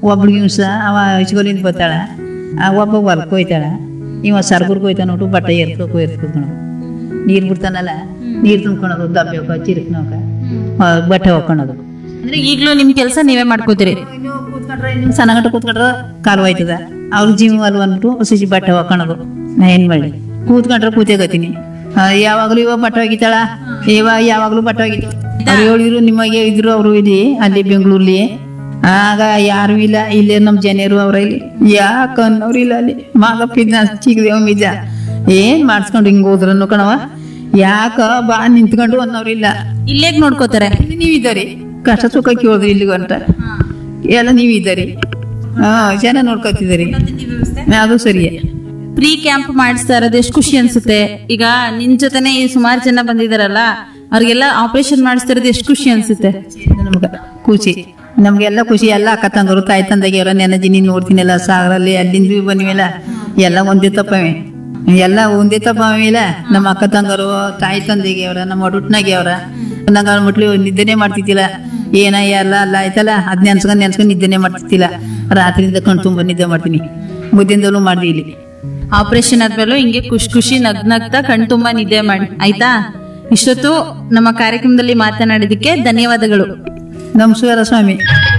ಒಬ್ಳಿಗೆ ಹಿಂಸ ಅವ ಇಸ್ಕೊಲಿಂದ ಬರ್ತಾಳ ಆ ಒಬ್ಬ ಹೊಲಕ್ಕೆ ಹೋಯ್ತಾಳ ಇವ ಸರ್ಗುರ್ಗೆ ಹೋಯ್ತಾನ ನೋಡು ಬಟ್ಟೆ ಎರ್ಕೋಕು ಎರ್ಕೋದು ನೀರು ಬಿಡ್ತಾನಲ್ಲ ನೀರು ತುಂಬ್ಕೊಳೋದು ದಬ್ಬೆ ಚಿರುಕ್ನೋಕ ಬಟ್ಟೆ ಹೊಕ್ಕೊಳೋದು ಅಂದ್ರೆ ಈಗ್ಲೂ ನಿಮ್ ಕೆಲಸ ನೀವೇ ಮಾಡ್ಕೋತೀರಿ ಸಣ್ಣಗಟ್ಟ ಕೂತ್ಕೊಂಡ್ರೆ ಕಾಲು ಹೋಯ್ತದ ಅವ್ರ ಜೀವ ಅಲ್ವ ಅಂದ್ಬಿಟ್ಟು ಸಿಸಿ ಬಟ್ಟೆ ಹಾಕೊಳೋದು ನಾ ಏನ್ ಮಾಡಿ ಕೂತ್ಕೊಂಡ್ರೆ ಕೂತೇಗತ್ತೀನಿ ಯಾವಾಗಲೂ ಇವಾಗ ಬಟ್ಟೆ ಒಗಿತಾಳ ಇವಾಗ ಯಾವಾಗಲೂ ಬಟ್ಟೆ ಒಗಿತಾಳ ಅವ್ರು ಹೇಳಿದ್ರು ನಿಮಗೆ ಇದ್ರು ಅವರು ಇಲ್ಲಿ ಅಲ್ಲಿ ಬೆಂಗಳೂರಲ್ಲಿ ಆಗ ಯಾರು ಇಲ್ಲ ಇಲ್ಲೇ ನಮ್ಮ ಜನರು ಅವ್ರ ಇಲ್ಲಿ ಯಾಕ ಅನ್ನೋರು ಇಲ್ಲ ಅಲ್ಲಿ ಮಾಗಪ್ಪಿದ್ನ ಚಿಕ್ಕದೇವ ಮಿಜ ಏನ್ ಮಾಡಿಸ್ಕೊಂಡು ಹಿಂಗ್ ಹೋದ್ರನ್ನು ಕಣವ ಯಾಕ ಬಾ ನಿಂತ್ಕೊಂಡು ಅನ್ನೋರು ಇಲ್ಲ ಇಲ್ಲೇಗ್ ನೋಡ್ಕೋತಾರೆ ಇಲ್ಲಿ ನೀವಿದ್ದೀರಿ ಕಷ್ಟ ಸುಖ ಕೇಳಿದ್ರಿ ಇಲ್ಲಿಗೂ ಅಂತ ಎಲ್ಲ ನೀವಿದ್ದೀರಿ ಹಾ ಜನ ನೋಡ್ಕೊತಿದ್ದೀರಿ ಅದು ಸರಿಯೇ ಪ್ರೀ ಕ್ಯಾಂಪ್ ಮಾಡಿಸ್ತಾ ಇರೋದು ಎಷ್ಟು ಖುಷಿ ಅನ್ಸುತ್ತೆ ಈಗ ನಿನ್ ಜೊತೆನೆ ಈ ಸುಮಾರು ಜನ ಬಂದಿದಾರಲ್ಲ ಅವ್ರಿಗೆಲ್ಲ ಆಪರೇಷನ್ ಮಾಡಿಸ್ತಾ ಇರೋದು ಎಷ್ಟು ಖುಷಿ ಅನ್ಸುತ್ತೆ ನಮ್ಗೆ ಖುಷಿ ನಮ್ಗೆಲ್ಲ ಖುಷಿ ಎಲ್ಲ ಅಕ್ಕ ತಂಗರು ತಾಯಿ ತಂದೆಗೆವ್ರ ನೆನಜಿ ನೀನ್ ನೋಡ್ತೀನಲ್ಲ ಸಾಗರಲ್ಲಿ ಅಲ್ಲಿಂದ ಬಂದಿವೆಲ್ಲ ಎಲ್ಲ ಒಂದೇ ತಪ್ಪವೆ ಎಲ್ಲ ಒಂದೇ ತಪ್ಪವಿಲ್ಲ ನಮ್ಮ ಅಕ್ಕ ತಂಗರು ತಾಯಿ ತಂದೆಗೆ ಅವ್ರ ನಮ್ಮ ಒಡುಟ್ನಾಗೆ ಅವ್ರ ನಂಗ ಮಟ್ಲು ನಿದ್ದೆನೆ ಮಾಡ್ತಿದ್ದಿಲ್ಲ ಏನ ಎಲ್ಲ ಅಲ್ಲ ಆಯ್ತಲ್ಲ ಅದ್ ನೆನ್ಸ್ಕೊಂಡ್ ನೆನ್ಸ್ಕೊಂಡ್ ನಿದ್ದೆನೆ ಮಾಡ್ತಿದ್ದಿಲ್ಲ ರಾತ್ರಿಯಿಂದ ಕಣ್ ತುಂಬ ನಿದ್ದೆ ಮಾಡ್ತೀನಿ ಮುದ್ದಿಂದಲೂ ಮಾಡ್ದಿ ಇಲ್ಲಿ ಆಪರೇಷನ್ ಆದ್ಮೇಲೂ ಹಿಂಗೆ ಖುಷಿ ಖುಷಿ ನಗ್ ನಗ್ತಾ ಕಣ್ ತುಂಬಾ ನಿದ್ದೆ ಮಾಡಿ ಆಯ್ತಾ ಇಷ್ಟೊತ್ತು ನಮ್ಮ ಕಾರ್ಯಕ್ರಮದಲ್ಲಿ ಮಾತನಾಡಿದಕ್ಕೆ ಧನ್ಯವಾದಗಳು ನಮಸ್ಕಾರ ಸ್ವಾಮಿ